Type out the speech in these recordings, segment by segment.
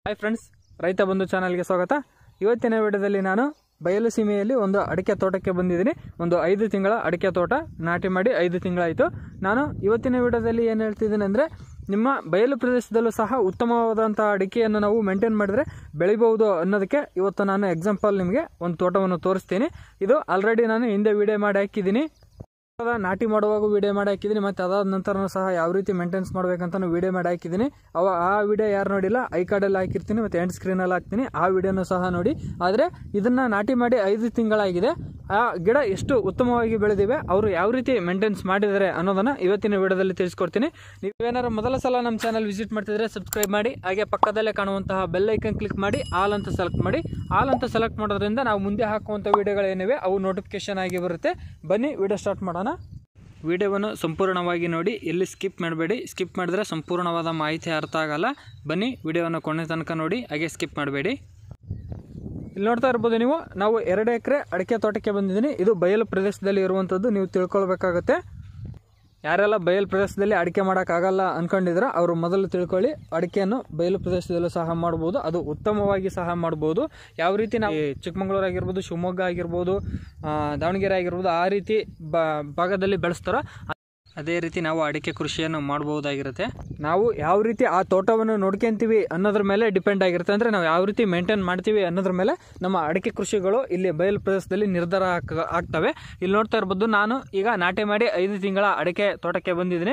hi friends ರೈತ ಬಂಧು ಚಾನಲ್ಗೆ ಸ್ವಾಗತ ಇವತ್ತಿನ ವಿಡಿಯೋದಲ್ಲಿ ನಾನು ಬಯಲು ಸೀಮೆಯಲ್ಲಿ ಒಂದು ಅಡಿಕೆ ತೋಟಕ್ಕೆ ಬಂದಿದ್ದೀನಿ ಒಂದು ಐದು ತಿಂಗಳ ಅಡಿಕೆ ತೋಟ ನಾಟಿ ಮಾಡಿ ಐದು ತಿಂಗಳಾಯಿತು ನಾನು ಇವತ್ತಿನ ವಿಡಿಯೋದಲ್ಲಿ ಏನು ಹೇಳ್ತಿದ್ದೀನಿ ಅಂದರೆ ನಿಮ್ಮ ಬಯಲು ಪ್ರದೇಶದಲ್ಲೂ ಸಹ ಉತ್ತಮವಾದಂಥ ಅಡಿಕೆಯನ್ನು ನಾವು ಮೇಂಟೈನ್ ಮಾಡಿದ್ರೆ ಬೆಳಿಬಹುದು ಅನ್ನೋದಕ್ಕೆ ಇವತ್ತು ನಾನು ಎಕ್ಸಾಂಪಲ್ ನಿಮಗೆ ಒಂದು ತೋಟವನ್ನು ತೋರಿಸ್ತೀನಿ ಇದು ಆಲ್ರೆಡಿ ನಾನು ಹಿಂದೆ ವಿಡಿಯೋ ಮಾಡಿ ಹಾಕಿದ್ದೀನಿ ಅದ ನಾಟಿ ಮಾಡುವಾಗ ವಿಡಿಯೋ ಮಾಡಿ ಹಾಕಿದ್ದೀನಿ ಮತ್ತೆ ಅದಾದ ನಂತರ ಸಹ ಯಾವ ರೀತಿ ಮೇಂಟೆನ್ಸ್ ಮಾಡ್ಬೇಕಂತ ವಿಡಿಯೋ ಮಾಡಿ ಹಾಕಿದ್ದೀನಿ ಅವ ಆ ವಿಡಿಯೋ ಯಾರು ನೋಡಿಲ್ಲ ಐ ಕಾರ್ಡಲ್ಲಿ ಹಾಕಿರ್ತೀನಿ ಮತ್ತೆ ಎಂಡ್ ಸ್ಕ್ರೀನಲ್ಲಿ ಹಾಕ್ತೀನಿ ಆ ವಿಡಿಯೋನು ಸಹ ನೋಡಿ ಆದರೆ ಇದನ್ನ ನಾಟಿ ಮಾಡಿ ಐದು ತಿಂಗಳಾಗಿದೆ ಆ ಗಿಡ ಎಷ್ಟು ಉತ್ತಮವಾಗಿ ಬೆಳೆದಿವೆ ಅವರು ಯಾವ ರೀತಿ ಮೇಂಟೆನ್ಸ್ ಮಾಡಿದ್ದಾರೆ ಅನ್ನೋದನ್ನ ಇವತ್ತಿನ ವಿಡಿಯೋದಲ್ಲಿ ತಿಳಿಸ್ಕೊಡ್ತೀನಿ ನೀವೇನಾದ್ರು ಮೊದಲ ಸಲ ನಮ್ಮ ಚಾನಲ್ ವಿಸಿಟ್ ಮಾಡ್ತಿದ್ರೆ ಸಬ್ಸ್ಕ್ರೈಬ್ ಮಾಡಿ ಹಾಗೆ ಪಕ್ಕದಲ್ಲೇ ಕಾಣುವಂತಹ ಬೆಲ್ ಐಕನ್ ಕ್ಲಿಕ್ ಮಾಡಿ ಆಲ್ ಅಂತ ಸೆಲೆಕ್ಟ್ ಮಾಡಿ ಆಲ್ ಅಂತ ಸೆಲೆಕ್ಟ್ ಮಾಡೋದ್ರಿಂದ ನಾವು ಮುಂದೆ ಹಾಕುವಂಥ ವಿಡಿಯೋಗಳೇನಿವೆ ಅವು ನೋಟಿಫಿಕೇಶನ್ ಆಗಿ ಬರುತ್ತೆ ಬನ್ನಿ ವಿಡಿಯೋ ಸ್ಟಾರ್ಟ್ ಮಾಡೋಣ ವಿಡಿಯೋವನ್ನು ಸಂಪೂರ್ಣವಾಗಿ ನೋಡಿ ಎಲ್ಲಿ ಸ್ಕಿಪ್ ಮಾಡಬೇಡಿ ಸ್ಕಿಪ್ ಮಾಡಿದ್ರೆ ಸಂಪೂರ್ಣವಾದ ಮಾಹಿತಿ ಅರ್ಥ ಆಗಲ್ಲ ಬನ್ನಿ ವಿಡಿಯೋವನ್ನು ಕೊನೆ ತನಕ ನೋಡಿ ಹಾಗೆ ಸ್ಕಿಪ್ ಮಾಡಬೇಡಿ ಇಲ್ಲಿ ನೋಡ್ತಾ ಇರ್ಬೋದು ನೀವು ನಾವು ಎರಡು ಎಕರೆ ಅಡಿಕೆ ತೋಟಕ್ಕೆ ಬಂದಿದ್ದೀನಿ ಇದು ಬಯಲು ಪ್ರದೇಶದಲ್ಲಿ ಇರುವಂಥದ್ದು ನೀವು ತಿಳ್ಕೊಳ್ಬೇಕಾಗತ್ತೆ ಯಾರೆಲ್ಲ ಬಯಲು ಪ್ರದೇಶದಲ್ಲಿ ಅಡಿಕೆ ಮಾಡೋಕ್ಕಾಗಲ್ಲ ಅನ್ಕೊಂಡಿದ್ರೆ ಅವರು ಮೊದಲು ತಿಳ್ಕೊಳ್ಳಿ ಅಡಿಕೆಯನ್ನು ಬಯಲು ಪ್ರದೇಶದಲ್ಲೂ ಸಹ ಮಾಡ್ಬೋದು ಅದು ಉತ್ತಮವಾಗಿ ಸಹ ಮಾಡ್ಬೋದು ಯಾವ ರೀತಿ ನಾವು ಈ ಚಿಕ್ಕಮಗಳೂರು ಆಗಿರ್ಬೋದು ಶಿವಮೊಗ್ಗ ಆಗಿರ್ಬೋದು ಆ, ದಾವಣಗೆರೆ ಆಗಿರ್ಬೋದು ಆ ರೀತಿ ಬ ಭಾಗದಲ್ಲಿ ಬೆಳೆಸ್ತಾರೋ ಅದೇ ರೀತಿ ನಾವು ಅಡಿಕೆ ಕೃಷಿಯನ್ನು ಮಾಡಬಹುದಾಗಿರುತ್ತೆ ನಾವು ಯಾವ ರೀತಿ ಆ ತೋಟವನ್ನು ನೋಡ್ಕೊಂತೀವಿ ಅನ್ನೋದ್ರ ಮೇಲೆ ಡಿಪೆಂಡ್ ಆಗಿರುತ್ತೆ ಅಂದರೆ ನಾವು ಯಾವ ರೀತಿ ಮೇಂಟೈನ್ ಮಾಡ್ತೀವಿ ಅನ್ನೋದ್ರ ಮೇಲೆ ನಮ್ಮ ಅಡಿಕೆ ಕೃಷಿಗಳು ಇಲ್ಲಿ ಬಯಲು ಪ್ರದೇಶದಲ್ಲಿ ನಿರ್ಧಾರ ಆಗ್- ಆಗ್ತವೆ ಇಲ್ಲಿ ನೋಡ್ತಾ ಇರ್ಬೋದು ನಾನು ಈಗ ನಾಟಿ ಮಾಡಿ ಐದು ತಿಂಗಳ ಅಡಿಕೆ ತೋಟಕ್ಕೆ ಬಂದಿದ್ದೀನಿ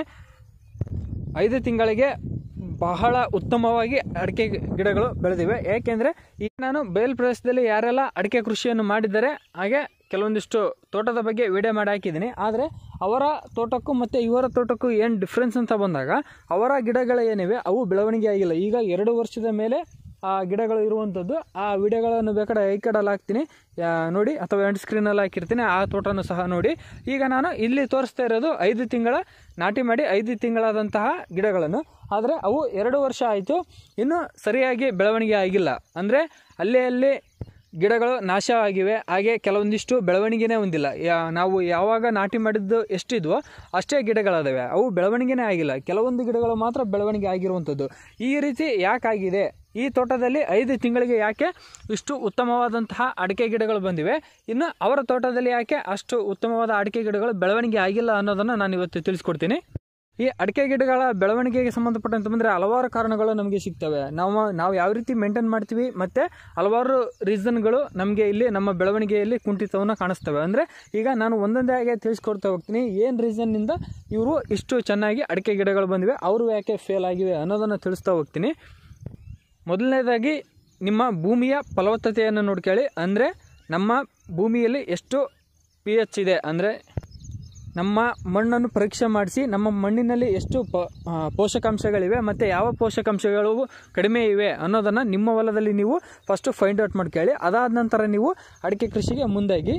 ಐದು ತಿಂಗಳಿಗೆ ಬಹಳ ಉತ್ತಮವಾಗಿ ಅಡಿಕೆ ಗಿಡಗಳು ಬೆಳೆದಿವೆ ಏಕೆಂದರೆ ಈಗ ನಾನು ಬಯಲು ಪ್ರದೇಶದಲ್ಲಿ ಯಾರೆಲ್ಲ ಅಡಿಕೆ ಕೃಷಿಯನ್ನು ಮಾಡಿದ್ದಾರೆ ಹಾಗೆ ಕೆಲವೊಂದಿಷ್ಟು ತೋಟದ ಬಗ್ಗೆ ವಿಡಿಯೋ ಮಾಡಿ ಹಾಕಿದ್ದೀನಿ ಆದರೆ ಅವರ ತೋಟಕ್ಕೂ ಮತ್ತು ಇವರ ತೋಟಕ್ಕೂ ಏನು ಡಿಫ್ರೆನ್ಸ್ ಅಂತ ಬಂದಾಗ ಅವರ ಗಿಡಗಳು ಏನಿವೆ ಅವು ಬೆಳವಣಿಗೆ ಆಗಿಲ್ಲ ಈಗ ಎರಡು ವರ್ಷದ ಮೇಲೆ ಆ ಗಿಡಗಳು ಇರುವಂಥದ್ದು ಆ ವಿಡಿಯೋಗಳನ್ನು ಬೇಕಾದ್ರೆ ಐ ಕಾರ್ಡಲ್ಲಿ ಹಾಕ್ತೀನಿ ಯಾ- ನೋಡಿ ಅಥವಾ ಎಂಡ್ ಸ್ಕ್ರೀನಲ್ಲಿ ಹಾಕಿರ್ತೀನಿ ಆ ತೋಟನೂ ಸಹ ನೋಡಿ ಈಗ ನಾನು ಇಲ್ಲಿ ತೋರಿಸ್ತಾ ಇರೋದು ಐದು ತಿಂಗಳ ನಾಟಿ ಮಾಡಿ ಐದು ತಿಂಗಳಾದಂತಹ ಗಿಡಗಳನ್ನು ಆದರೆ ಅವು ಎರಡು ವರ್ಷ ಆಯಿತು ಇನ್ನೂ ಸರಿಯಾಗಿ ಬೆಳವಣಿಗೆ ಆಗಿಲ್ಲ ಅಂದರೆ ಅಲ್ಲೇ ಅಲ್ಲಿ ಗಿಡಗಳು ನಾಶವಾಗಿವೆ ಹಾಗೆ ಕೆಲವೊಂದಿಷ್ಟು ಬೆಳವಣಿಗೆನೇ ಹೊಂದಿಲ್ಲ ಯಾ ನಾವು ಯಾವಾಗ ನಾಟಿ ಮಾಡಿದ್ದು ಎಷ್ಟಿದ್ವೋ ಅಷ್ಟೇ ಗಿಡಗಳದಾವೆ ಅವು ಬೆಳವಣಿಗೆನೇ ಆಗಿಲ್ಲ ಕೆಲವೊಂದು ಗಿಡಗಳು ಮಾತ್ರ ಬೆಳವಣಿಗೆ ಆಗಿರುವಂಥದ್ದು ಈ ರೀತಿ ಯಾಕಾಗಿದೆ ಈ ತೋಟದಲ್ಲಿ ಐದು ತಿಂಗಳಿಗೆ ಯಾಕೆ ಇಷ್ಟು ಉತ್ತಮವಾದಂತಹ ಅಡಿಕೆ ಗಿಡಗಳು ಬಂದಿವೆ ಇನ್ನು ಅವರ ತೋಟದಲ್ಲಿ ಯಾಕೆ ಅಷ್ಟು ಉತ್ತಮವಾದ ಅಡಿಕೆ ಗಿಡಗಳು ಬೆಳವಣಿಗೆ ಆಗಿಲ್ಲ ಅನ್ನೋದನ್ನು ನಾನು ಇವತ್ತು ತಿಳಿಸ್ಕೊಡ್ತೀನಿ ಈ ಅಡಿಕೆ ಗಿಡಗಳ ಬೆಳವಣಿಗೆಗೆ ಸಂಬಂಧಪಟ್ಟಂತೆ ಬಂದರೆ ಹಲವಾರು ಕಾರಣಗಳು ನಮಗೆ ಸಿಗ್ತವೆ ನಾವು ನಾವು ಯಾವ ರೀತಿ ಮೇಂಟೈನ್ ಮಾಡ್ತೀವಿ ಮತ್ತು ಹಲವಾರು ರೀಸನ್ಗಳು ನಮಗೆ ಇಲ್ಲಿ ನಮ್ಮ ಬೆಳವಣಿಗೆಯಲ್ಲಿ ಕುಂಠಿತವನ್ನು ಕಾಣಿಸ್ತವೆ ಅಂದರೆ ಈಗ ನಾನು ಒಂದೊಂದೇ ಆಗಿ ತಿಳಿಸ್ಕೊಡ್ತಾ ಹೋಗ್ತೀನಿ ಏನು ರೀಸನ್ನಿಂದ ಇವರು ಇಷ್ಟು ಚೆನ್ನಾಗಿ ಅಡಿಕೆ ಗಿಡಗಳು ಬಂದಿವೆ ಅವರು ಯಾಕೆ ಫೇಲ್ ಆಗಿವೆ ಅನ್ನೋದನ್ನು ತಿಳಿಸ್ತಾ ಹೋಗ್ತೀನಿ ಮೊದಲನೇದಾಗಿ ನಿಮ್ಮ ಭೂಮಿಯ ಫಲವತ್ತತೆಯನ್ನು ನೋಡ್ಕೊಳ್ಳಿ ಅಂದರೆ ನಮ್ಮ ಭೂಮಿಯಲ್ಲಿ ಎಷ್ಟು ಪಿ ಎಚ್ ಇದೆ ಅಂದರೆ ನಮ್ಮ ಮಣ್ಣನ್ನು ಪರೀಕ್ಷೆ ಮಾಡಿಸಿ ನಮ್ಮ ಮಣ್ಣಿನಲ್ಲಿ ಎಷ್ಟು ಪ ಆ, ಪೋಷಕಾಂಶಗಳಿವೆ ಮತ್ತು ಯಾವ ಪೋಷಕಾಂಶಗಳು ಕಡಿಮೆ ಇವೆ ಅನ್ನೋದನ್ನು ನಿಮ್ಮ ಹೊಲದಲ್ಲಿ ನೀವು ಫಸ್ಟು ಫೈಂಡ್ ಔಟ್ ಮಾಡ್ಕೊಳ್ಳಿ ಅದಾದ ನಂತರ ನೀವು ಅಡಿಕೆ ಕೃಷಿಗೆ ಮುಂದಾಗಿ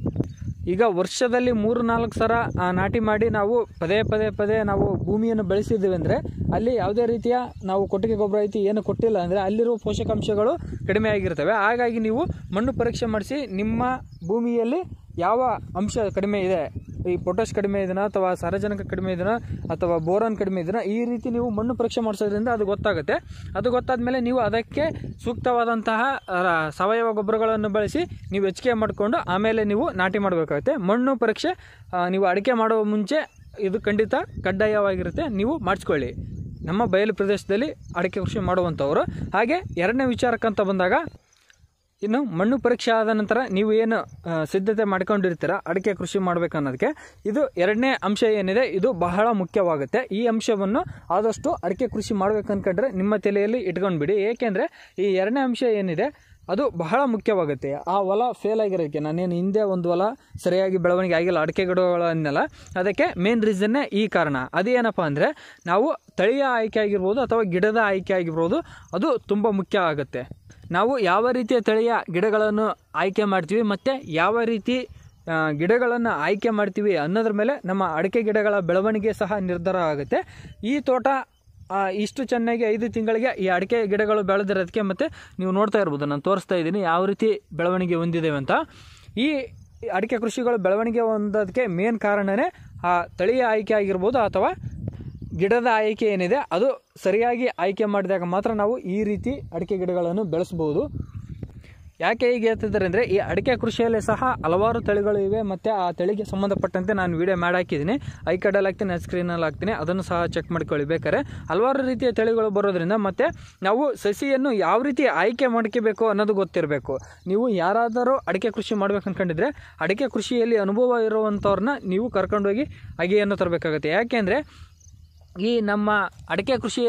ಈಗ ವರ್ಷದಲ್ಲಿ ಮೂರು ನಾಲ್ಕು ಸಲ ಆ, ನಾಟಿ ಮಾಡಿ ನಾವು ಪದೇ ಪದೇ ಪದೇ ನಾವು ಭೂಮಿಯನ್ನು ಬೆಳೆಸಿದ್ದೀವಿ ಅಂದರೆ ಅಲ್ಲಿ ಯಾವುದೇ ರೀತಿಯ ನಾವು ಕೊಟ್ಟಿಗೆ ಗೊಬ್ಬರ ಐತಿ ಏನು ಕೊಟ್ಟಿಲ್ಲ ಅಂದರೆ ಅಲ್ಲಿರುವ ಪೋಷಕಾಂಶಗಳು ಕಡಿಮೆ ಆಗಿರ್ತವೆ ಹಾಗಾಗಿ ನೀವು ಮಣ್ಣು ಪರೀಕ್ಷೆ ಮಾಡಿಸಿ ನಿಮ್ಮ ಭೂಮಿಯಲ್ಲಿ ಯಾವ ಅಂಶ ಕಡಿಮೆ ಇದೆ ಈ ಪೊಟ್ಯಾಶ್ ಕಡಿಮೆ ಇದೆನಾ ಅಥವಾ ಸಾರಜನಕ ಕಡಿಮೆ ಇದೆನಾ ಅಥವಾ ಬೋರಾನ್ ಕಡಿಮೆ ಇದೆನಾ ಈ ರೀತಿ ನೀವು ಮಣ್ಣು ಪರೀಕ್ಷೆ ಮಾಡಿಸೋದ್ರಿಂದ ಅದು ಗೊತ್ತಾಗುತ್ತೆ ಅದು ಗೊತ್ತಾದ ನೀವು ಅದಕ್ಕೆ ಸೂಕ್ತವಾದಂತಹ ಆ, ಸಾವಯವ ಗೊಬ್ಬರಗಳನ್ನು ಬಳಸಿ ನೀವು ಹೆಚ್ಚಿಗೆ ಮಾಡಿಕೊಂಡು ಆಮೇಲೆ ನೀವು ನಾಟಿ ಮಾಡಬೇಕಾಗುತ್ತೆ ಮಣ್ಣು ಪರೀಕ್ಷೆ ಆ, ನೀವು ಅಡಿಕೆ ಮಾಡುವ ಮುಂಚೆ ಇದು ಖಂಡಿತ ಕಡ್ಡಾಯವಾಗಿರುತ್ತೆ ನೀವು ಮಾಡಿಸ್ಕೊಳ್ಳಿ ನಮ್ಮ ಬಯಲು ಪ್ರದೇಶದಲ್ಲಿ ಅಡಿಕೆ ಕೃಷಿ ಮಾಡುವಂಥವರು ಹಾಗೆ ಎರಡನೇ ವಿಚಾರಕ್ಕಂತ ಬಂದಾಗ ಇನ್ನು ಮಣ್ಣು ಪರೀಕ್ಷೆ ಆದ ನಂತರ ನೀವು ಏನು ಆ, ಸಿದ್ಧತೆ ಮಾಡ್ಕೊಂಡಿರ್ತೀರ ಅಡಿಕೆ ಕೃಷಿ ಮಾಡ್ಬೇಕನ್ನೋದಕ್ಕೆ ಇದು ಎರಡನೇ ಅಂಶ ಏನಿದೆ ಇದು ಬಹಳ ಮುಖ್ಯವಾಗುತ್ತೆ ಈ ಅಂಶವನ್ನು ಆದಷ್ಟು ಅಡಿಕೆ ಕೃಷಿ ಮಾಡ್ಬೇಕನ್ಕೊಂಡ್ರೆ ನಿಮ್ಮ ತಲೆಯಲ್ಲಿ ಇಟ್ಕೊಂಡ್ಬಿಡಿ ಏಕೆಂದರೆ ಈ ಎರಡನೇ ಅಂಶ ಏನಿದೆ ಅದು ಬಹಳ ಮುಖ್ಯವಾಗುತ್ತೆ ಆ ಹೊಲ ಫೇಲ್ ಆಗಿರೋದಕ್ಕೆ ನಾನೇನು ಹಿಂದೆ ಒಂದು ಹೊಲ ಸರಿಯಾಗಿ ಬೆಳವಣಿಗೆ ಆಗಿಲ್ಲ ಅಡಿಕೆ ಗಿಡಗಳನ್ನೆಲ್ಲ ಅದಕ್ಕೆ ಮೇನ್ ರೀಸನ್ನೇ ಈ ಕಾರಣ ಅದೇನಪ್ಪ ಅಂದರೆ ನಾವು ತಳಿಯ ಆಯ್ಕೆ ಆಗಿರ್ಬೋದು ಅಥವಾ ಗಿಡದ ಆಯ್ಕೆ ಆಗಿರ್ಬೋದು ಅದು ತುಂಬ ಮುಖ್ಯ ಆಗುತ್ತೆ ನಾವು ಯಾವ ರೀತಿಯ ತಳಿಯ ಗಿಡಗಳನ್ನು ಆಯ್ಕೆ ಮಾಡ್ತೀವಿ ಮತ್ತು ಯಾವ ರೀತಿ ಆ, ಗಿಡಗಳನ್ನು ಆಯ್ಕೆ ಮಾಡ್ತೀವಿ ಅನ್ನೋದ್ರ ಮೇಲೆ ನಮ್ಮ ಅಡಿಕೆ ಗಿಡಗಳ ಬೆಳವಣಿಗೆ ಸಹ ನಿರ್ಧಾರ ಆಗುತ್ತೆ ಈ ತೋಟ ಆ, ಇಷ್ಟು ಚೆನ್ನಾಗಿ ಐದು ತಿಂಗಳಿಗೆ ಈ ಅಡಿಕೆ ಗಿಡಗಳು ಬೆಳೆದಿರೋದಕ್ಕೆ ಮತ್ತು ನೀವು ನೋಡ್ತಾ ಇರ್ಬೋದು ನಾನು ತೋರಿಸ್ತಾ ಇದ್ದೀನಿ ಯಾವ ರೀತಿ ಬೆಳವಣಿಗೆ ಹೊಂದಿದ್ದೇವೆ ಅಂತ ಈ ಅಡಿಕೆ ಕೃಷಿಗಳು ಬೆಳವಣಿಗೆ ಹೊಂದೋದಕ್ಕೆ ಮೇನ್ ಕಾರಣನೇ ಆ ತಳಿಯ ಆಯ್ಕೆ ಆಗಿರ್ಬೋದು ಅಥವಾ ಗಿಡದ ಆಯ್ಕೆ ಏನಿದೆ ಅದು ಸರಿಯಾಗಿ ಆಯ್ಕೆ ಮಾಡಿದಾಗ ಮಾತ್ರ ನಾವು ಈ ರೀತಿ ಅಡಿಕೆ ಗಿಡಗಳನ್ನು ಬೆಳೆಸ್ಬೋದು ಯಾಕೆ ಹೀಗೆ ಹೇಳ್ತಿದ್ದಾರೆ ಅಂದರೆ ಈ ಅಡಿಕೆ ಕೃಷಿಯಲ್ಲಿ ಸಹ ಹಲವಾರು ತಳಿಗಳು ಇವೆ ಮತ್ತು ಆ ತಳಿಗೆ ಸಂಬಂಧಪಟ್ಟಂತೆ ನಾನು ವಿಡಿಯೋ ಮಾಡಿ ಹಾಕಿದ್ದೀನಿ ಐ ಕಾರ್ಡಲ್ಲಿ ಹಾಕ್ತೀನಿ ಸ್ಕ್ರೀನಲ್ಲಿ ಹಾಕ್ತೀನಿ ಅದನ್ನು ಸಹ ಚೆಕ್ ಮಾಡ್ಕೊಳ್ಳಿ ಬೇಕಾದ್ರೆ ಹಲವಾರು ರೀತಿಯ ತಳಿಗಳು ಬರೋದ್ರಿಂದ ಮತ್ತು ನಾವು ಸಸಿಯನ್ನು ಯಾವ ರೀತಿ ಆಯ್ಕೆ ಮಾಡ್ಕೋಬೇಕು ಅನ್ನೋದು ಗೊತ್ತಿರಬೇಕು ನೀವು ಯಾರಾದರೂ ಅಡಿಕೆ ಕೃಷಿ ಮಾಡ್ಬೇಕು ಅನ್ಕೊಂಡಿದ್ರೆ ಅಡಿಕೆ ಕೃಷಿಯಲ್ಲಿ ಅನುಭವ ಇರುವಂಥವ್ರನ್ನ ನೀವು ಕರ್ಕೊಂಡೋಗಿ ಅಗೆಯನ್ನು ತರಬೇಕಾಗುತ್ತೆ ಯಾಕೆಂದರೆ ಈ ನಮ್ಮ ಅಡಿಕೆ ಕೃಷಿಯ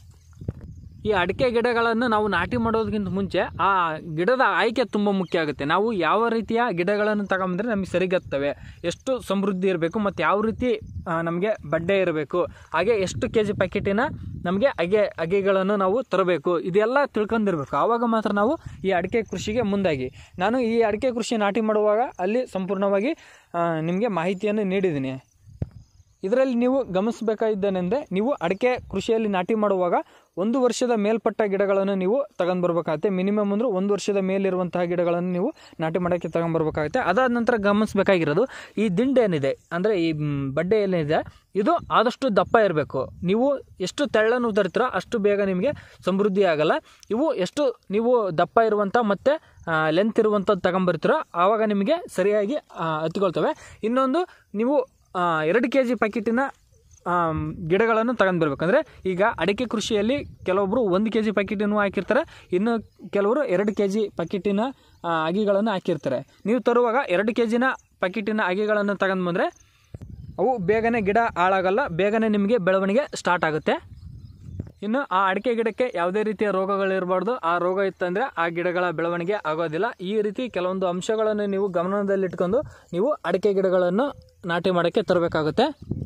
ಈ ಅಡಿಕೆ ಗಿಡಗಳನ್ನು ನಾವು ನಾಟಿ ಮಾಡೋದಕ್ಕಿಂತ ಮುಂಚೆ ಆ ಗಿಡದ ಆಯ್ಕೆ ತುಂಬ ಮುಖ್ಯ ಆಗುತ್ತೆ ನಾವು ಯಾವ ರೀತಿಯ ಗಿಡಗಳನ್ನು ತಗೊಂಬಂದ್ರೆ ನಮಗೆ ಸರಿಗತ್ತವೆ ಎಷ್ಟು ಸಮೃದ್ಧಿ ಇರಬೇಕು ಮತ್ತು ಯಾವ ರೀತಿ ನಮಗೆ ಬಡ್ಡೆ ಇರಬೇಕು ಹಾಗೆ ಎಷ್ಟು ಕೆ ಜಿ ಪ್ಯಾಕೆಟಿನ ನಮಗೆ ಅಗೆ ಅಗೆಗಳನ್ನು ನಾವು ತರಬೇಕು ಇದೆಲ್ಲ ತಿಳ್ಕೊಂಡಿರ್ಬೇಕು ಆವಾಗ ಮಾತ್ರ ನಾವು ಈ ಅಡಿಕೆ ಕೃಷಿಗೆ ಮುಂದಾಗಿ ನಾನು ಈ ಅಡಿಕೆ ಕೃಷಿ ನಾಟಿ ಮಾಡುವಾಗ ಅಲ್ಲಿ ಸಂಪೂರ್ಣವಾಗಿ ನಿಮಗೆ ಮಾಹಿತಿಯನ್ನು ನೀಡಿದ್ದೀನಿ ಇದರಲ್ಲಿ ನೀವು ಗಮನಿಸಬೇಕಾಗಿದ್ದೇನೆಂದರೆ ನೀವು ಅಡಿಕೆ ಕೃಷಿಯಲ್ಲಿ ನಾಟಿ ಮಾಡುವಾಗ ಒಂದು ವರ್ಷದ ಮೇಲ್ಪಟ್ಟ ಗಿಡಗಳನ್ನು ನೀವು ತಗೊಂಡು ಬರ್ಬೇಕಾಗುತ್ತೆ ಮಿನಿಮಮ್ ಅಂದ್ರೆ ಒಂದು ವರ್ಷದ ಮೇಲಿರುವಂತಹ ಗಿಡಗಳನ್ನು ನೀವು ನಾಟಿ ಮಾಡೋಕ್ಕೆ ತಗೊಂಡ್ಬರ್ಬೇಕಾಗುತ್ತೆ ಅದಾದ ನಂತರ ಗಮನಿಸಬೇಕಾಗಿರೋದು ಈ ದಿಂಡೆ ಏನಿದೆ ಅಂದರೆ ಈ ಮ್, ಬಡ್ಡೆ ಏನಿದೆ ಇದು ಆದಷ್ಟು ದಪ್ಪ ಇರಬೇಕು ನೀವು ಎಷ್ಟು ತೆಳ್ಳನ್ನು ತರ್ತೀರೋ ಅಷ್ಟು ಬೇಗ ನಿಮಗೆ ಸಮೃದ್ಧಿ ಆಗಲ್ಲ ಇವು ಎಷ್ಟು ನೀವು ದಪ್ಪ ಇರುವಂಥ ಮತ್ತು ಲೆಂತ್ ಇರುವಂಥದ್ದು ತಗೊಂಬರ್ತೀರೋ ಆವಾಗ ನಿಮಗೆ ಸರಿಯಾಗಿ ಆ, ಹತ್ಕೊಳ್ತವೆ ಇನ್ನೊಂದು ನೀವು ಆ, ಎರಡು ಕೆ ಜಿ ಪ್ಯಾಕೆಟಿನ ಆಮ್, ಗಿಡಗಳನ್ನು ತಗೊಂಡು ಬರ್ಬೇಕಂದ್ರೆ ಈಗ ಅಡಿಕೆ ಕೃಷಿಯಲ್ಲಿ ಕೆಲವೊಬ್ಬರು ಒಂದು ಕೆ ಜಿ ಪ್ಯಾಕೆಟನ್ನು ಹಾಕಿರ್ತಾರೆ ಇನ್ನು ಕೆಲವರು ಎರಡು ಕೆ ಜಿ ಪ್ಯಾಕೆಟಿನ ಆ, ಅಗಿಗಳನ್ನು ಹಾಕಿರ್ತಾರೆ ನೀವು ತರುವಾಗ ಎರಡು ಕೆ ಜಿನ ಪ್ಯಾಕೆಟಿನ ಅಗಿಗಳನ್ನು ತಗೊಂಡು ಬಂದರೆ ಅವು ಬೇಗನೆ ಗಿಡ ಹಾಳಾಗಲ್ಲ ಬೇಗನೆ ನಿಮಗೆ ಬೆಳವಣಿಗೆ ಸ್ಟಾರ್ಟ್ ಆಗುತ್ತೆ ಇನ್ನು ಆ ಅಡಿಕೆ ಗಿಡಕ್ಕೆ ಯಾವುದೇ ರೀತಿಯ ರೋಗಗಳಿರಬಾರ್ದು ಆ ರೋಗ ಇತ್ತಂದರೆ ಆ ಗಿಡಗಳ ಬೆಳವಣಿಗೆ ಆಗೋದಿಲ್ಲ ಈ ರೀತಿ ಕೆಲವೊಂದು ಅಂಶಗಳನ್ನು ನೀವು ಗಮನದಲ್ಲಿಟ್ಕೊಂಡು ನೀವು ಅಡಿಕೆ ಗಿಡಗಳನ್ನು ನಾಟಿ ಮಾಡೋಕ್ಕೆ ತರಬೇಕಾಗುತ್ತೆ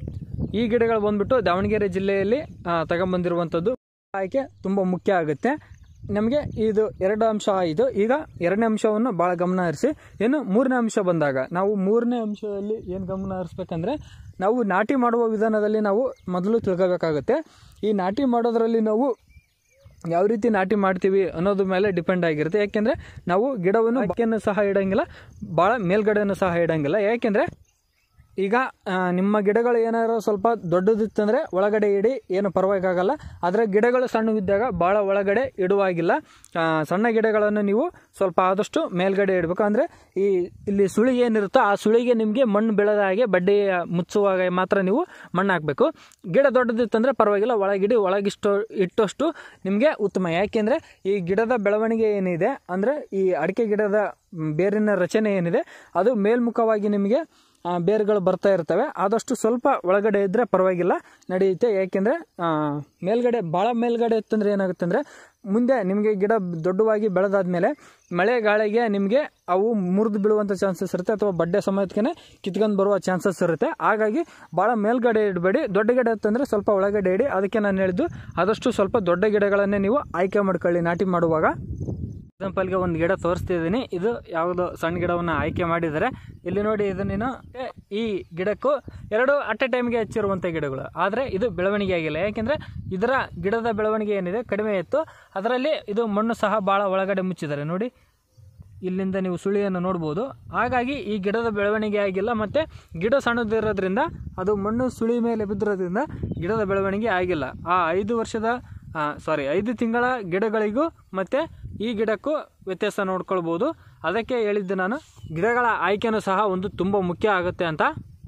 ಈ ಗಿಡಗಳು ಬಂದ್ಬಿಟ್ಟು ದಾವಣಗೆರೆ ಜಿಲ್ಲೆಯಲ್ಲಿ ಆ, ತಗೊಂಬಂದಿರುವಂಥದ್ದು ಆಯ್ಕೆ ತುಂಬ ಮುಖ್ಯ ಆಗುತ್ತೆ ನಮಗೆ ಇದು ಎರಡು ಅಂಶ ಆಯಿತು ಈಗ ಎರಡನೇ ಅಂಶವನ್ನು ಭಾಳ ಗಮನ ಹರಿಸಿ ಇನ್ನು ಮೂರನೇ ಅಂಶ ಬಂದಾಗ ನಾವು ಮೂರನೇ ಅಂಶದಲ್ಲಿ ಏನು ಗಮನ ಹರಿಸ್ಬೇಕಂದ್ರೆ ನಾವು ನಾಟಿ ಮಾಡುವ ವಿಧಾನದಲ್ಲಿ ನಾವು ಮೊದಲು ತಿಳ್ಕೋಬೇಕಾಗುತ್ತೆ ಈ ನಾಟಿ ಮಾಡೋದರಲ್ಲಿ ನಾವು ಯಾವ ರೀತಿ ನಾಟಿ ಮಾಡ್ತೀವಿ ಅನ್ನೋದ್ರ ಮೇಲೆ ಡಿಪೆಂಡ್ ಆಗಿರುತ್ತೆ ಯಾಕೆಂದರೆ ನಾವು ಗಿಡವನ್ನು ಬಕ್ಕೆಯನ್ನು ಸಹ ಇಡಂಗಿಲ್ಲ ಭಾಳ ಮೇಲ್ಗಡೆಯನ್ನು ಸಹ ಇಡಂಗಿಲ್ಲ ಯಾಕೆಂದರೆ ಈಗ ಆ, ನಿಮ್ಮ ಗಿಡಗಳು ಏನಾದ್ರು ಸ್ವಲ್ಪ ದೊಡ್ಡದಿತ್ತಂದರೆ ಒಳಗಡೆ ಇಡಿ ಏನು ಪರವಾಗಿಲ್ಲ ಆದರೆ ಗಿಡಗಳು ಸಣ್ಣವಿದ್ದಾಗ ಭಾಳ ಒಳಗಡೆ ಇಡುವಾಗಿಲ್ಲ ಆ, ಸಣ್ಣ ಗಿಡಗಳನ್ನು ನೀವು ಸ್ವಲ್ಪ ಆದಷ್ಟು ಮೇಲ್ಗಡೆ ಇಡಬೇಕು ಅಂದರೆ ಈ ಇಲ್ಲಿ ಸುಳಿ ಏನಿರುತ್ತೋ ಆ ಸುಳಿಗೆ ನಿಮಗೆ ಮಣ್ಣು ಬೆಳೆದ ಹಾಗೆ ಬಡ್ಡಿ ಮುಚ್ಚುವಾಗ ಮಾತ್ರ ನೀವು ಮಣ್ಣು ಹಾಕಬೇಕು ಗಿಡ ದೊಡ್ಡದಿತ್ತಂದರೆ ಪರವಾಗಿಲ್ಲ ಒಳಗಿಡಿ ಒಳಗಿಷ್ಟು ಇಟ್ಟಷ್ಟು ನಿಮಗೆ ಉತ್ತಮ ಯಾಕೆಂದರೆ ಈ ಗಿಡದ ಬೆಳವಣಿಗೆ ಏನಿದೆ ಅಂದರೆ ಈ ಅಡಿಕೆ ಗಿಡದ ಮ್, ಬೇರಿನ ರಚನೆ ಏನಿದೆ ಅದು ಮೇಲ್ಮುಖವಾಗಿ ನಿಮಗೆ ಆ, ಬೇರುಗಳು ಬರ್ತಾ ಇರ್ತವೆ ಆದಷ್ಟು ಸ್ವಲ್ಪ ಒಳಗಡೆ ಇದ್ದರೆ ಪರವಾಗಿಲ್ಲ ನಡೆಯುತ್ತೆ ಯಾಕೆಂದರೆ ಮೇಲ್ಗಡೆ ಭಾಳ ಮೇಲ್ಗಡೆ ಇತ್ತಂದ್ರೆ ಏನಾಗುತ್ತೆ ಅಂದರೆ ಮುಂದೆ ನಿಮಗೆ ಗಿಡ ದೊಡ್ಡವಾಗಿ ಬೆಳೆದಾದ್ಮೇಲೆ ಮಳೆ ಗಾಳಿಗೆ ನಿಮಗೆ ಅವು ಮುರಿದು ಬೀಳುವಂಥ ಚಾನ್ಸಸ್ ಇರುತ್ತೆ ಅಥವಾ ಬಡ್ಡೆ ಸಮೇತಕ್ಕೆ ಕಿತ್ಕೊಂಡು ಬರುವ ಚಾನ್ಸಸ್ ಇರುತ್ತೆ ಹಾಗಾಗಿ ಭಾಳ ಮೇಲ್ಗಡೆ ಇಡಬೇಡಿ ದೊಡ್ಡ ಗಿಡ ಇತ್ತಂದರೆ ಸ್ವಲ್ಪ ಒಳಗಡೆ ಇಡಿ ಅದಕ್ಕೆ ನಾನು ಹೇಳಿದ್ದು ಆದಷ್ಟು ಸ್ವಲ್ಪ ದೊಡ್ಡ ಗಿಡಗಳನ್ನೇ ನೀವು ಆಯ್ಕೆ ಮಾಡ್ಕೊಳ್ಳಿ ನಾಟಿ ಮಾಡುವಾಗ ಎಕ್ಸಾಂಪಲ್ಗೆ ಒಂದು ಗಿಡ ತೋರಿಸ್ತಿದ್ದೀನಿ ಇದು ಯಾವುದೋ ಸಣ್ಣ ಗಿಡವನ್ನು ಆಯ್ಕೆ ಮಾಡಿದ್ದಾರೆ ಇಲ್ಲಿ ನೋಡಿ ಇದು ನೀನು ಏ, ಈ ಗಿಡಕ್ಕೂ ಎರಡು ಅಟ್ ಎ ಟೈಮ್ಗೆ ಹಚ್ಚಿರುವಂಥ ಗಿಡಗಳು ಆದರೆ ಇದು ಬೆಳವಣಿಗೆ ಆಗಿಲ್ಲ ಯಾಕೆಂದರೆ ಇದರ ಗಿಡದ ಬೆಳವಣಿಗೆ ಏನಿದೆ ಕಡಿಮೆ ಇತ್ತು ಅದರಲ್ಲಿ ಇದು ಮಣ್ಣು ಸಹ ಭಾಳ ಒಳಗಡೆ ಮುಚ್ಚಿದ್ದಾರೆ ನೋಡಿ ಇಲ್ಲಿಂದ ನೀವು ಸುಳಿಯನ್ನು ನೋಡ್ಬೋದು ಹಾಗಾಗಿ ಈ ಗಿಡದ ಬೆಳವಣಿಗೆ ಆಗಿಲ್ಲ ಮತ್ತು ಗಿಡ ಸಣ್ಣದಿರೋದ್ರಿಂದ ಅದು ಮಣ್ಣು ಸುಳಿ ಮೇಲೆ ಬಿದ್ದಿರೋದ್ರಿಂದ ಗಿಡದ ಬೆಳವಣಿಗೆ ಆಗಿಲ್ಲ ಆ ಐದು ವರ್ಷದ ಸಾರಿ ಐದು ತಿಂಗಳ ಗಿಡಗಳಿಗೂ ಮತ್ತು ಈ ಗಿಡಕ್ಕೂ ವ್ಯತ್ಯಾಸ ನೋಡ್ಕೊಳ್ಬೋದು ಅದಕ್ಕೆ ಹೇಳಿದ್ದು ನಾನು ಗಿಡಗಳ ಆಯ್ಕೆನೂ ಸಹ ಒಂದು ತುಂಬ ಮುಖ್ಯ ಆಗುತ್ತೆ ಅಂತ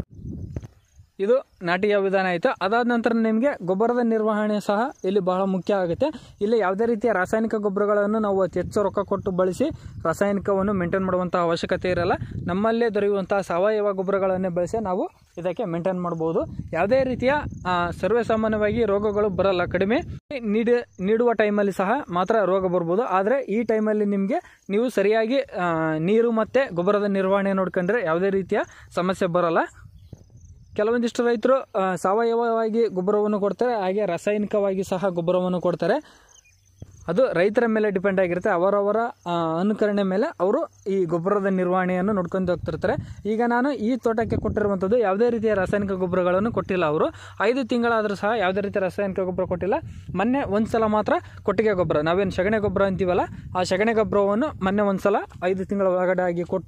ಇದು ನಾಟಿಯ ವಿಧಾನ ಆಯಿತು ಅದಾದ ನಂತರ ನಿಮಗೆ ಗೊಬ್ಬರದ ನಿರ್ವಹಣೆ ಸಹ ಇಲ್ಲಿ ಬಹಳ ಮುಖ್ಯ ಆಗುತ್ತೆ ಇಲ್ಲಿ ಯಾವುದೇ ರೀತಿಯ ರಾಸಾಯನಿಕ ಗೊಬ್ಬರಗಳನ್ನು ನಾವು ಅತಿ ಹೆಚ್ಚು ರೊಕ್ಕ ಕೊಟ್ಟು ಬಳಸಿ ರಾಸಾಯನಿಕವನ್ನು ಮೇಂಟೈನ್ ಮಾಡುವಂಥ ಅವಶ್ಯಕತೆ ಇರಲ್ಲ ನಮ್ಮಲ್ಲೇ ದೊರೆಯುವಂತಹ ಸಾವಯವ ಗೊಬ್ಬರಗಳನ್ನೇ ಬಳಸಿ ನಾವು ಇದಕ್ಕೆ ಮೇಂಟೈನ್ ಮಾಡ್ಬೋದು ಯಾವುದೇ ರೀತಿಯ ಆ, ಸರ್ವೇ ಸಾಮಾನ್ಯವಾಗಿ ರೋಗಗಳು ಬರಲ್ಲ ಕಡಿಮೆ ನೀಡಿ ನೀಡುವ ಟೈಮಲ್ಲಿ ಸಹ ಮಾತ್ರ ರೋಗ ಬರ್ಬೋದು ಆದರೆ ಈ ಟೈಮಲ್ಲಿ ನಿಮಗೆ ನೀವು ಸರಿಯಾಗಿ ಆ, ನೀರು ಮತ್ತು ಗೊಬ್ಬರದ ನಿರ್ವಹಣೆ ನೋಡ್ಕೊಂಡ್ರೆ ಯಾವುದೇ ರೀತಿಯ ಸಮಸ್ಯೆ ಬರಲ್ಲ ಕೆಲವೊಂದಿಷ್ಟು ರೈತರು ಆ, ಸಾವಯವವಾಗಿ ಗೊಬ್ಬರವನ್ನು ಕೊಡ್ತಾರೆ ಹಾಗೆ ರಾಸಾಯನಿಕವಾಗಿ ಸಹ ಗೊಬ್ಬರವನ್ನು ಕೊಡ್ತಾರೆ ಅದು ರೈತರ ಮೇಲೆ ಡಿಪೆಂಡ್ ಆಗಿರುತ್ತೆ ಅವರವರ ಆ, ಅನುಕರಣೆ ಮೇಲೆ ಅವರು ಈ ಗೊಬ್ಬರದ ನಿರ್ವಹಣೆಯನ್ನು ನೋಡ್ಕೊಂಡು ಹೋಗ್ತಿರ್ತಾರೆ ಈಗ ನಾನು ಈ ತೋಟಕ್ಕೆ ಕೊಟ್ಟಿರುವಂಥದ್ದು ಯಾವುದೇ ರೀತಿಯ ರಾಸಾಯನಿಕ ಗೊಬ್ಬರಗಳನ್ನು ಕೊಟ್ಟಿಲ್ಲ ಅವರು ಐದು ತಿಂಗಳಾದರೂ ಸಹ ಯಾವುದೇ ರೀತಿಯ ರಾಸಾಯನಿಕ ಗೊಬ್ಬರ ಕೊಟ್ಟಿಲ್ಲ ಮೊನ್ನೆ ಒಂದು ಸಲ ಮಾತ್ರ ಕೊಟ್ಟಿಗೆ ಗೊಬ್ಬರ ನಾವೇನು ಸಗಣಿ ಗೊಬ್ಬರ ಅಂತೀವಲ್ಲ ಆ ಸಗಣಿ ಗೊಬ್ಬರವನ್ನು ಮೊನ್ನೆ ಒಂದು ಸಲ ಐದು ತಿಂಗಳ ಒಳಗಡೆ ಆಗಿ ಕೊಟ್ಟು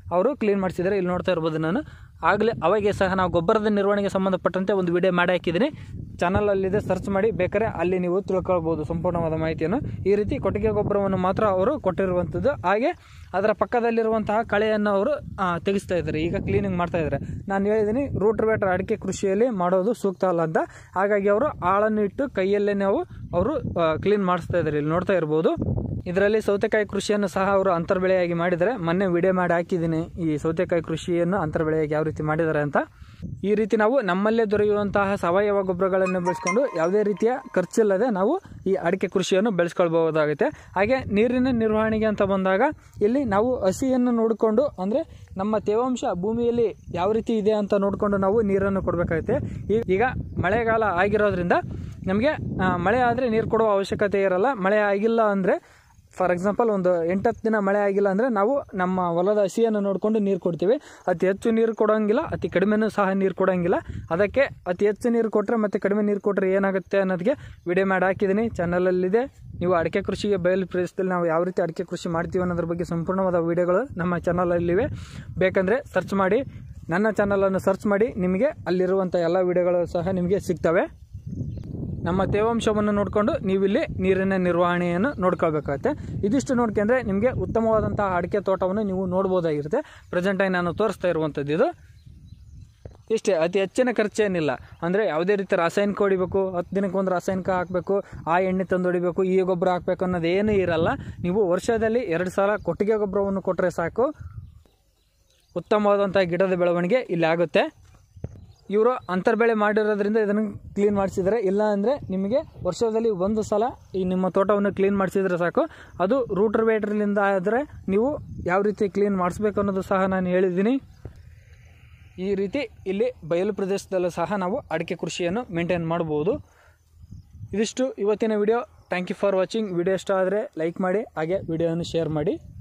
ಅವರು ಕ್ಲೀನ್ ಮಾಡಿಸಿದ್ದಾರೆ ಇಲ್ಲಿ ನೋಡ್ತಾ ಇರ್ಬೋದು ನಾನು ಆಗಲೇ ಅವಾಗೆ ಸಹ ನಾವು ಗೊಬ್ಬರದ ನಿರ್ವಹಣೆಗೆ ಸಂಬಂಧಪಟ್ಟಂತೆ ಒಂದು ವಿಡಿಯೋ ಮಾಡಿ ಹಾಕಿದ್ದೀನಿ ಚಾನಲಲ್ಲಿದೆ ಸರ್ಚ್ ಮಾಡಿ ಬೇಕಾದ್ರೆ ಅಲ್ಲಿ ನೀವು ತಿಳ್ಕೊಳ್ಬೋದು ಸಂಪೂರ್ಣವಾದ ಮಾಹಿತಿಯನ್ನು ಈ ರೀತಿ ಕೊಟ್ಟಿಗೆ ಗೊಬ್ಬರವನ್ನು ಮಾತ್ರ ಅವರು ಕೊಟ್ಟಿರುವಂಥದ್ದು ಹಾಗೆ ಅದರ ಪಕ್ಕದಲ್ಲಿರುವಂತಹ ಕಳೆಯನ್ನು ಅವರು ಆ, ತೆಗೆಸ್ತಾ ಇದ್ದಾರೆ ಈಗ ಕ್ಲೀನಿಂಗ್ ಮಾಡ್ತಾ ಇದ್ದಾರೆ ನಾನು ಹೇಳಿದ್ದೀನಿ ರೂಟ್ ವೇಟರ್ ಅಡಿಕೆ ಕೃಷಿಯಲ್ಲಿ ಮಾಡೋದು ಸೂಕ್ತ ಅಲ್ಲ ಅಂತ ಹಾಗಾಗಿ ಅವರು ಆಳನ್ನು ಇಟ್ಟು ಕೈಯಲ್ಲೇ ನಾವು ಅವರು ಕ್ಲೀನ್ ಮಾಡಿಸ್ತಾ ಇದ್ದಾರೆ ಇಲ್ಲಿ ನೋಡ್ತಾ ಇರ್ಬೋದು ಇದರಲ್ಲಿ ಸೌತೆಕಾಯಿ ಕೃಷಿಯನ್ನು ಸಹ ಅವರು ಅಂತರ್ಬೆಳೆಯಾಗಿ ಮಾಡಿದ್ದಾರೆ ಮೊನ್ನೆ ವಿಡಿಯೋ ಮಾಡಿ ಹಾಕಿದ್ದೀನಿ ಈ ಸೌತೆಕಾಯಿ ಕೃಷಿಯನ್ನು ಅಂತರ್ಬೆಳೆಯಾಗಿ ಯಾವ ರೀತಿ ಮಾಡಿದ್ದಾರೆ ಅಂತ ಈ ರೀತಿ ನಾವು ನಮ್ಮಲ್ಲೇ ದೊರೆಯುವಂತಹ ಸಾವಯವ ಗೊಬ್ಬರಗಳನ್ನು ಬೆಳೆಸ್ಕೊಂಡು ಯಾವುದೇ ರೀತಿಯ ಖರ್ಚಿಲ್ಲದೆ ನಾವು ಈ ಅಡಿಕೆ ಕೃಷಿಯನ್ನು ಬೆಳೆಸ್ಕೊಳ್ಬಹುದಾಗುತ್ತೆ ಹಾಗೆ ನೀರಿನ ನಿರ್ವಹಣೆಗೆ ಅಂತ ಬಂದಾಗ ಇಲ್ಲಿ ನಾವು ಹಸಿಯನ್ನು ನೋಡಿಕೊಂಡು ಅಂದರೆ ನಮ್ಮ ತೇವಾಂಶ ಭೂಮಿಯಲ್ಲಿ ಯಾವ ರೀತಿ ಇದೆ ಅಂತ ನೋಡಿಕೊಂಡು ನಾವು ನೀರನ್ನು ಕೊಡಬೇಕಾಗುತ್ತೆ ಈ- ಈಗ ಮಳೆಗಾಲ ಆಗಿರೋದ್ರಿಂದ ನಮಗೆ ಆ, ಮಳೆ ಆದರೆ ನೀರು ಕೊಡುವ ಅವಶ್ಯಕತೆ ಇರಲ್ಲ ಮಳೆ ಆಗಿಲ್ಲ ಅಂದರೆ ಫಾರ್ ಎಕ್ಸಾಂಪಲ್ ಒಂದು ಎಂಟತ್ತು ದಿನ ಮಳೆ ಆಗಿಲ್ಲ ಅಂದರೆ ನಾವು ನಮ್ಮ ಹೊಲದ ಹಸಿಯನ್ನು ನೋಡಿಕೊಂಡು ನೀರು ಕೊಡ್ತೀವಿ ಅತಿ ಹೆಚ್ಚು ನೀರು ಕೊಡೋಂಗಿಲ್ಲ ಅತಿ ಕಡಿಮೆನೂ ಸಹ ನೀರು ಕೊಡೋಂಗಿಲ್ಲ ಅದಕ್ಕೆ ಅತಿ ಹೆಚ್ಚು ನೀರು ಕೊಟ್ಟರೆ ಮತ್ತು ಕಡಿಮೆ ನೀರು ಕೊಟ್ಟರೆ ಏನಾಗುತ್ತೆ ಅನ್ನೋದಕ್ಕೆ ವಿಡಿಯೋ ಮಾಡಿ ಹಾಕಿದ್ದೀನಿ ಚಾನಲಲ್ಲಿದೆ ನೀವು ಅಡಿಕೆ ಕೃಷಿಗೆ ಬಯಲು ಪ್ರದೇಶದಲ್ಲಿ ನಾವು ಯಾವ ರೀತಿ ಅಡಿಕೆ ಕೃಷಿ ಮಾಡ್ತೀವಿ ಅನ್ನೋದ್ರ ಬಗ್ಗೆ ಸಂಪೂರ್ಣವಾದ ವಿಡಿಯೋಗಳು ನಮ್ಮ ಚಾನಲಲ್ಲಿವೆ ಬೇಕಂದರೆ ಸರ್ಚ್ ಮಾಡಿ ನನ್ನ ಚಾನಲನ್ನು ಸರ್ಚ್ ಮಾಡಿ ನಿಮಗೆ ಅಲ್ಲಿರುವಂಥ ಎಲ್ಲ ವಿಡಿಯೋಗಳು ಸಹ ನಿಮಗೆ ಸಿಗ್ತವೆ ನಮ್ಮ ತೇವಾಂಶವನ್ನು ನೋಡಿಕೊಂಡು ನೀವಿಲ್ಲಿ ನೀರಿನ ನಿರ್ವಹಣೆಯನ್ನು ನೋಡ್ಕೊಳ್ಬೇಕಾಗತ್ತೆ ಇದಿಷ್ಟು ನೋಡ್ಕೊಂಡ್ರೆ ನಿಮಗೆ ಉತ್ತಮವಾದಂತಹ ಅಡಿಕೆ ತೋಟವನ್ನು ನೀವು ನೋಡ್ಬೋದಾಗಿರುತ್ತೆ ಪ್ರೆಸೆಂಟಾಗಿ ನಾನು ತೋರಿಸ್ತಾ ಇರುವಂಥದ್ದು ಇದು ಇಷ್ಟೇ ಅತಿ ಹೆಚ್ಚಿನ ಖರ್ಚೇನಿಲ್ಲ ಅಂದರೆ ಯಾವುದೇ ರೀತಿ ರಾಸಾಯನಿಕ ಹೊಡಿಬೇಕು ಹತ್ತು ದಿನಕ್ಕೆ ಒಂದು ರಾಸಾಯನಿಕ ಹಾಕಬೇಕು ಆ ಎಣ್ಣೆ ತಂದು ಹೊಡಿಬೇಕು ಈ ಗೊಬ್ಬರ ಹಾಕಬೇಕು ಅನ್ನೋದು ಏನೂ ಇರಲ್ಲ ನೀವು ವರ್ಷದಲ್ಲಿ ಎರಡು ಸಲ ಕೊಟ್ಟಿಗೆ ಗೊಬ್ಬರವನ್ನು ಕೊಟ್ಟರೆ ಸಾಕು ಉತ್ತಮವಾದಂಥ ಗಿಡದ ಬೆಳವಣಿಗೆ ಇಲ್ಲಿ ಆಗುತ್ತೆ ಇವರು ಅಂತರ್ಬೆಳೆ ಮಾಡಿರೋದ್ರಿಂದ ಇದನ್ನು ಕ್ಲೀನ್ ಮಾಡಿಸಿದರೆ ಇಲ್ಲ ಅಂದರೆ ನಿಮಗೆ ವರ್ಷದಲ್ಲಿ ಒಂದು ಸಲ ಈ ನಿಮ್ಮ ತೋಟವನ್ನು ಕ್ಲೀನ್ ಮಾಡಿಸಿದ್ರೆ ಸಾಕು ಅದು ರೂಟರ್ ವೇಟ್ರಲಿಂದ ಆದರೆ ನೀವು ಯಾವ ರೀತಿ ಕ್ಲೀನ್ ಮಾಡಿಸ್ಬೇಕು ಅನ್ನೋದು ಸಹ ನಾನು ಹೇಳಿದ್ದೀನಿ ಈ ರೀತಿ ಇಲ್ಲಿ ಬಯಲು ಪ್ರದೇಶದಲ್ಲೂ ಸಹ ನಾವು ಅಡಿಕೆ ಕೃಷಿಯನ್ನು ಮೇಂಟೈನ್ ಮಾಡ್ಬೋದು ಇದಿಷ್ಟು ಇವತ್ತಿನ video thank you for watching video ಇಷ್ಟ ಆದರೆ ಲೈಕ್ ಮಾಡಿ ಹಾಗೆ ವಿಡಿಯೋವನ್ನು ಶೇರ್ ಮಾಡಿ